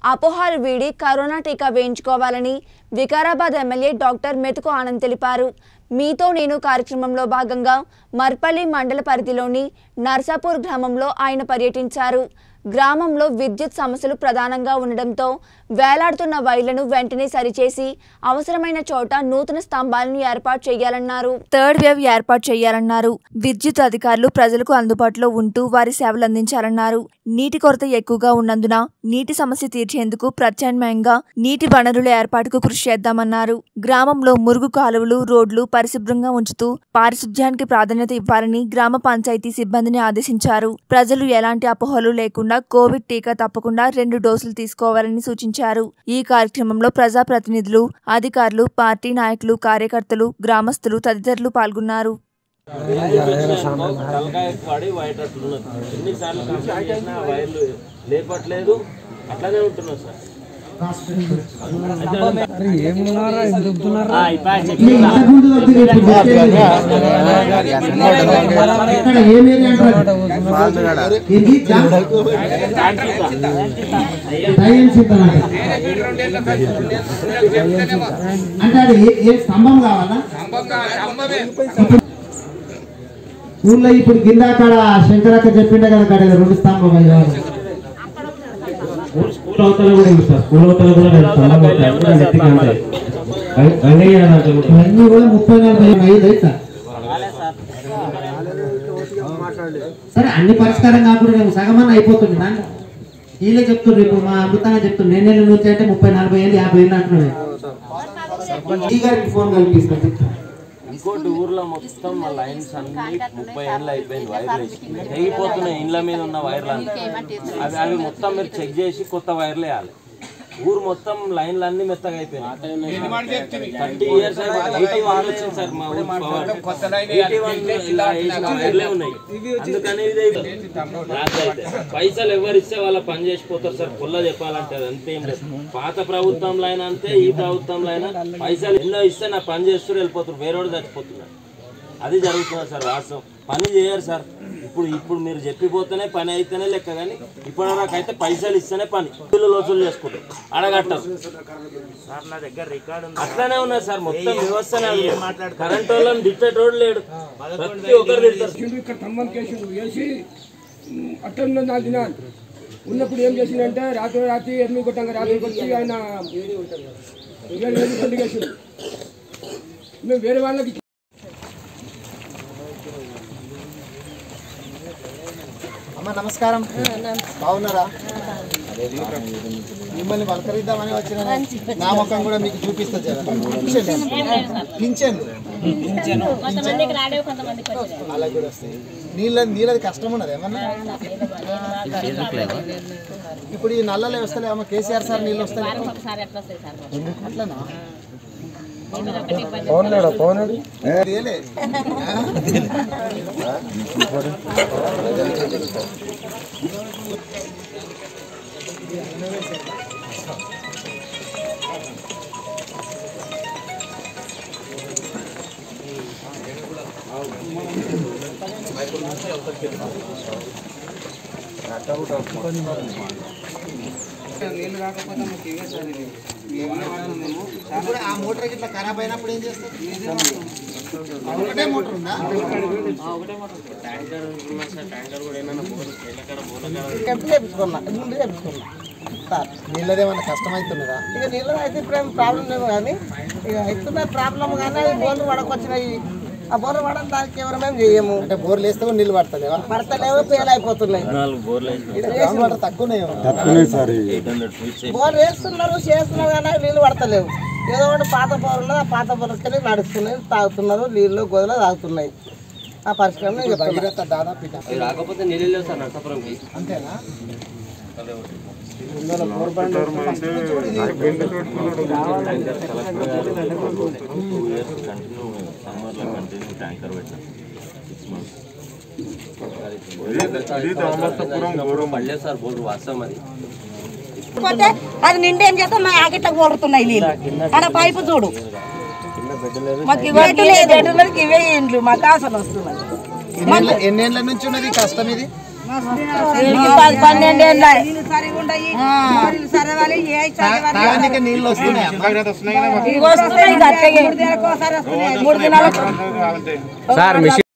అపోహాలు వీడి కరోనా టీకా వేయించుకోవాలని Vikarabad MLA doctor మెతుకు ఆనంద్ తెలిపారు మీతో నేను కార్యక్రమంలో భాగంగా మర్పల్లి మండల పరిధిలోని నర్సాపూర్ గ్రామంలో ఆయన పర్యటించారు గ్రామంలో విద్యుత్ సమస్యలు ప్రధానంగా ఉండడంతో వేలాడుతున్న వైర్లను వెంటనే సరిచేసి అవసరమైన చోట నూతన స్తంభాలను ఏర్పాటు చేయాలన్నారు థర్డ్ వేవ్ ఏర్పాటు చేయాలన్నారు విద్యుత్ అధికారులు ప్రజలకు అందుబాటులో ఉంటూ వారి సేవలు అందించాలన్నారు నీటి కొరత ఎక్కువగా ఉన్నందున నీటి సమస్య తీర్చేందుకు ప్రత్యామ్నాయంగా నీటి వనరుల ఏర్పాటుకు కృషి చేద్దామన్నారు గ్రామంలో మురుగు కాలువలు రోడ్లు పరిశుభ్రంగా ఉంచుతూ పారిశుధ్యానికి ప్రాధాన్యత ఇవ్వాలని గ్రామ పంచాయతీ సిబ్బందిని ఆదేశించారు ప్రజలు ఎలాంటి అపోహలు లేకుండా కోవిడ్ టీకా తప్పకుండా రెండు డోసులు తీసుకోవాలని సూచించారు ఈ కార్యక్రమంలో ప్రజాప్రతినిధులు అధికారులు పార్టీ నాయకులు కార్యకర్తలు గ్రామస్తులు తదితరులు పాల్గొన్నారు తలకాయ పడి వైట్ అట్లున్నది ఎన్నిసార్లు కంప్లైంట్ చేసినా ఆ వైర్లు లేపట్లేదు అట్లానే ఉంటున్నాం సార్ ఆ, ఇప్పుడు చెప్తున్నా. ఎక్కడ ఏం ఏరియా అంటారు ఇది దయ్యం సిద్ధం అంటే అది ఏ- ఏ స్తంభం కావాలా ఊళ్ళో ఇప్పుడు కింద అక్కడ శంకరక్క చెప్పిండే కదా అక్కడ రెండు స్తంభం అయ్యా స్కూల్ అవతల కూడా ఉంది సార్ స్కూల్ అవతల కూడా రెండు స్తంభాలు ఉంటాయి. అవి కూడా నెత్తికి ఉంటాయి. గం- గంగయ్య దాంట్లో కూడా. ఇవన్నీ కూడా ముప్పై నలభై ఐదు అవుతా సరే అన్ని పరిష్కారం కాకుండా రేపు సగమన్న అయిపోతుంది నాన్న వీళ్ళే చెప్తున్నారు ఇప్పుడు మా అమృతంగా చెప్తున్నారు నేను నెల నుంచి అంటే ముప్పై నలభై ఏళ్ళు యాభై ఏళ్ళు అంటున్నాడు ఈ గారికి ఫోన్ కల్పిస్తాను ఇంకోటి ఊర్లో మొత్తం మా లైన్స్ అన్ని ముప్పై ఏళ్ళు అయిపోయింది వైర్లు వేసి తెగిపోతున్నాయి ఇండ్ల మీద ఉన్న వైర్లు అన్నీ అవి అవి మొత్తం మీరు చెక్ చేసి కొత్త వైర్లు వేయాలి ఊరు మొత్తం లైన్లు అన్ని మెత్తగా అయిపోయినాయి థర్టీ ఇయర్స్ ఎయిటీ వన్ వచ్చింది సార్ మా ఊరు పవర్ ఎయిటీ వన్ ఇలా వేసిన వైర్లే ఉన్నాయి అందుకని ఇది రాత్రి అయితే పైసలు ఎవరు ఇస్తే వాళ్ళ పని చేసిపోతారు సార్ పొల్ల చెప్పాలంటే అది అంతేం లేదు పాత ప్రభుత్వంలో అయినా అంతే ఈ ప్రభుత్వంలో అయినా పైసలు ఎన్నో ఇస్తే నా పని చేస్తూ వెళ్ళిపోతారు వేరేవాడు చచ్చిపోతున్నారు అది జరుగుతుంది సార్ వాస్తవం పని చేయరు సార్ ఇప్పుడు ఇప్పుడు మీరు చెప్పిపోతేనే పని అయితేనే లెక్క కానీ ఇప్పటివరకు అయితే పైసలు ఇస్తేనే పని బిల్లులు వసూలు చేసుకుంటారు అడగట్టరు సార్ నా దగ్గర రికార్డు అట్లానే ఉన్నది సార్ మొత్తం వ్యవస్థనే ఉంది. కరెంట్ వాళ్ళని తిట్టేటోడు లేడు ప్రతి ఒక్కరు తిడతారు చేసిండు ఇక్కడ స్తంభం కేసిండు వేసి ఉమ్, అట్లా ఉన్నది నాలుగు దినాలు ఉన్నప్పుడు ఏం చేసిండంటే రాత్రి రాత్రి ఎనిమిది కొట్టంగా రాత్రికి వచ్చి ఆయన ఏడు వేలు కొండి కేసిండు మేము వేరే వాళ్ళకి అమ్మ నమస్కారం బాగున్నారా మిమ్మల్ని పలకరిద్దామని వచ్చిన నా ముఖం కూడా మీకు చూపిస్తా జర పింఛన్ కొంతమందికి రాలేవు కొంతమందికి వచ్చినాయి అలా కూడా వస్తాయి నీళ్ళ నీళ్ళది కష్టం ఉన్నది ఏమన్నా ఇప్పుడు ఈ నల్లలు వస్తలే అమ్మ కేసీఆర్ సార్ నీళ్ళు వస్తాయి ఒకసారి ఎట్లా వస్తాయి సార్ అట్లనా ఒకటి ఇబ్బంది తేలే. ఇప్పుడు ఆ మోటార్ ఇట్లా ఖరాబ్ అయినప్పుడు ఏం చేస్తారు ఒకటే మోటార్ ఉందా నీళ్ళదేమన్నా కష్టం అవుతున్నదా ఇక నీళ్ళు అయితే ఇప్పుడేం ప్రాబ్లం లేవు కానీ ఇక అవుతున్న ప్రాబ్లం కానీ అవి బోర్లు పడకొచ్చినాయి ఆ బోర్లు పడడం దానికి ఎవరమేం చేయము అంటే బోర్లు వేస్తే కూడా నీళ్ళు పడతలేవా పడతలేవు పేలు అయిపోతున్నాయి నాలుగు బోర్లు గ్రౌండ్ వాటర్ తక్కువనే ఎయిట్ హండ్రెడ్ ఫీట్స్ బోర్లు వేస్తున్నారు చేస్తున్నారు కానీ అవి నీళ్ళు పడతలేవు ఏదో ఒకటి పాత బోర్ ఉన్నది ఆ పాత బోర్లకి నడుస్తున్నాయి తాగుతున్నారు నీళ్ళు గోదలు తాగుతున్నాయి ఆ పరిశ్రమ భగీరథ దాదాపు ఇక. రాకపోతే నీళ్ళు లేవు సార్ నరసాపురంకి అంతేనా టూ ఇయర్స్ కంటిన్యూ సమ్మర్లో కంటిన్యూ ట్యాంకర్ పెట్టినాం సిక్స్ మంత్స్ పడలేదు సార్ బోర్డు వాస్తవం అది పోతే అది నిండి ఏం చేస్తాం మా ఆగిట్ల కోరుతున్నాయి నీళ్ళు ఆడ పైపు చూడు మాకు ఇవే గేటున్నది ఇవే ఇండ్లు మాకు ఆసన వస్తున్నాయి ఎన్నేళ్ళ- ఎన్నేళ్ళ నుంచి ఉన్నది ఈ కష్టం ఇది పన్నెండు ఏళ్ళ సరిగా ఉండయి సరే వాళ్ళు నీళ్ళు వస్తున్నాయి ఇవి వస్తున్నాయి గట్టిగా. మూడు దినాలకు సార్ మిషన్